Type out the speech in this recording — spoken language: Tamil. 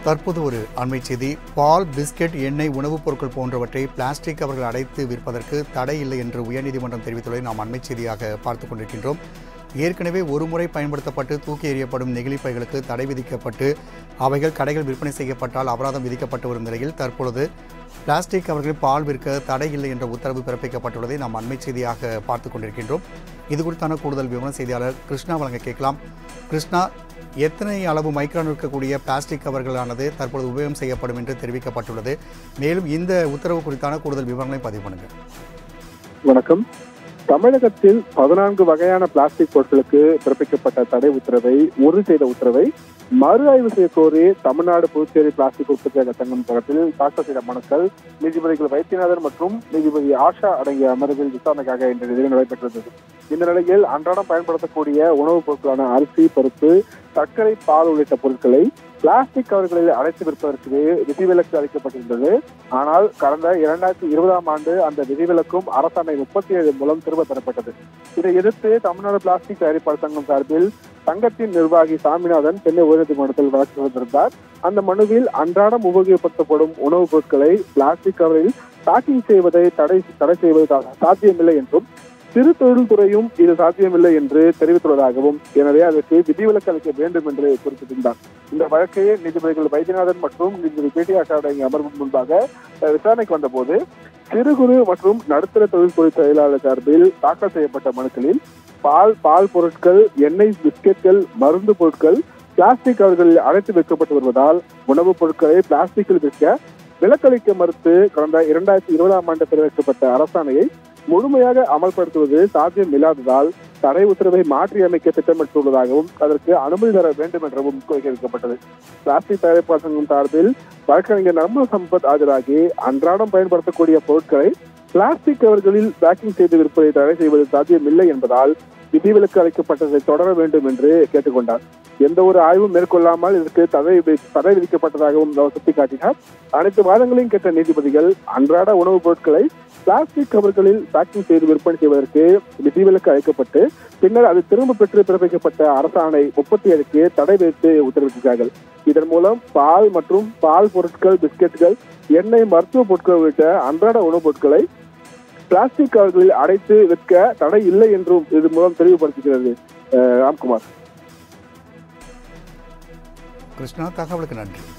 தற்போது ஒரு அண்மை செய்தி பால் பிஸ்கெட் எண்ணெய் உணவுப் பொருட்கள் போன்றவற்றை பிளாஸ்டிக் கவர்கள் அடைத்து விற்பதற்கு தடை இல்லை என்று உயர்நீதிமன்றம் தெரிவித்துள்ளதை நாம் அண்மை செய்தியாக பார்த்துக் கொண்டிருக்கின்றோம் ஏற்கனவே ஒருமுறை பயன்படுத்தப்பட்டு தூக்கி எறியப்படும் நெகிழிப் பைகளுக்கு தடை விதிக்கப்பட்டு அவைகள் கடைகள் விற்பனை செய்யப்பட்டால் அபராதம் விதிக்கப்பட்டு வரும் நிலையில் தற்பொழுது பிளாஸ்டிக் கவர்களில் பால் விற்க தடை இல்லை என்ற உத்தரவு பிறப்பிக்கப்பட்டுள்ளதை நாம் அண்மை செய்தியாக பார்த்துக் கொண்டிருக்கின்றோம் இது குறித்தான கூடுதல் விவரம் செய்தியாளர் கிருஷ்ணா வழங்க கேட்கலாம் கிருஷ்ணா எத்தனை அளவு மைக்ரான் இருக்கக்கூடிய பிளாஸ்டிக் கவர்களானது தற்பொழுது உபயோகம் செய்யப்படும் என்று தெரிவிக்கப்பட்டுள்ளது மேலும் இந்த உத்தரவு குறித்தான கூடுதல் விவரங்களை பதிவு பண்ணுங்கள் வணக்கம் தமிழகத்தில் பதினான்கு வகையான பிளாஸ்டிக் பொருட்களுக்கு பிறப்பிக்கப்பட்ட தடை உத்தரவை உறுதி செய்த உத்தரவை மறு ஆய்வு செய்ய கோரி தமிழ்நாடு புதுச்சேரி பிளாஸ்டிக் உற்பத்தியாளர் சங்கம் தரப்பில் தாக்கல் செய்த மனுக்கள் நீதிபதிகள் வைத்தியநாதன் மற்றும் நீதிபதி ஆஷா அடங்கிய அமர்வில் விசாரணைக்காக இன்று நிலையில் நடைபெற்றிருந்தது இந்த நிலையில் அன்றாடம் பயன்படுத்தக்கூடிய உணவுப் பொருட்களான அரிசி பருப்பு சர்க்கரை பால் உள்ளிட்ட பொருட்களை பிளாஸ்டிக் கவர்களில் அடைத்து விற்பதற்கு விதிவிலக்கு அளிக்கப்பட்டிருந்தது ஆனால் கடந்த இரண்டாயிரத்தி இருபதாம் ஆண்டு அந்த விதிவிலக்கும் அரசாணை முப்பத்தி ஏழு மூலம் திரும்ப பெறப்பட்டது இதை எதிர்த்து தமிழ்நாடு பிளாஸ்டிக் தயாரிப்பாளர் சங்கம் சார்பில் சங்கத்தின் நிர்வாகி சாமிநாதன் சென்னை உயர்நீதிமன்றத்தில் வழக்கு தொடர்ந்தார் அந்த மனுவில் அன்றாடம் உபயோகப்படுத்தப்படும் உணவுப் பொருட்களை பிளாஸ்டிக் கவரில் பேக்கிங் செய்வதை தடை தடை செய்வது சாத்தியமில்லை என்றும் சிறு தொழில்துறையும் இது சாத்தியமில்லை என்று தெரிவித்துள்ளதாகவும் எனவே அதற்கு விதிவிலக்கு அளிக்க வேண்டும் என்று குறிப்பிட்டிருந்தார் இந்த வழக்கை நீதிபதிகள் வைத்தியநாதன் மற்றும் நீதிபதி பேட்டி அடங்கிய அமர்வு முன்பாக அஹ், விசாரணைக்கு வந்தபோது சிறு குறு மற்றும் நடுத்தர தொழில்துறை செயலாளர் சார்பில் தாக்கல் செய்யப்பட்ட மனுக்களில் பால் பால் பொருட்கள் எண்ணெய் பிஸ்கெட்கள் மருந்து பொருட்கள் பிளாஸ்டிக் கவர்களில் அடைத்து வைக்கப்பட்டு வருவதால் உணவுப் பொருட்களை பிளாஸ்டிக்கில் விற்க விலக்களிக்க மறுத்து கடந்த இரண்டாயிரத்தி இருபதாம் ஆண்டு பிறப்பிக்கப்பட்ட அரசாணையை முழுமையாக அமல்படுத்துவது சாத்தியம் இல்லாததால் தடை உத்தரவை மாற்றியமைக்க திட்டமிட்டுள்ளதாகவும் அதற்கு அனுமதி தர வேண்டும் என்றும் கோரிக்கை வைக்கப்பட்டது பிளாஸ்டிக் தயாரிப்பாளர் சங்கம் சார்பில் வழக்கறிஞர் நர்மல சம்பத் ஆஜராகி அன்றாடம் பயன்படுத்தக்கூடிய பொருட்களை பிளாஸ்டிக் கவர்களில் பேக்கிங் செய்து விற்பதை தடை செய்வது சாத்தியமில்லை என்பதால் விதிவிலக்கு அளிக்கப்பட்டதை தொடர வேண்டும் என்று கேட்டுக்கொண்டார் எந்த ஒரு ஆய்வும் மேற்கொள்ளாமல் இதற்கு தடை வி- தடை விதிக்கப்பட்டதாகவும் அவர் சுட்டிக்காட்டினார் அனைத்து வாதங்களையும் கேட்ட நீதிபதிகள் அன்றாட உணவுப் பொருட்களை பிளாஸ்டிக் கவர்களில் பேக்கிங் செய்து விற்பனை செய்வதற்கு விதிவிலக்கு அளிக்கப்பட்டு பின்னர் அது திரும்ப பெற்று பிறப்பிக்கப்பட்ட அரசாணை முப்பத்தி ஏழுக்கு தடை விதித்து உத்தரவிட்டிருக்கிறார்கள் இதன் மூலம் பால் மற்றும் பால் பொருட்கள் பிஸ்கெட்டுகள் எண்ணெய் மருத்துவ பொருட்கள் உள்ளிட்ட அன்றாட உணவுப் பொருட்களை பிளாஸ்டிக் கவர்களில் அடைத்து விற்க தடை இல்லை என்றும் இது மூலம் தெளிவுபடுத்துகிறது அஹ் ராம்குமார் கிருஷ்ணா தகவலுக்கு நன்றி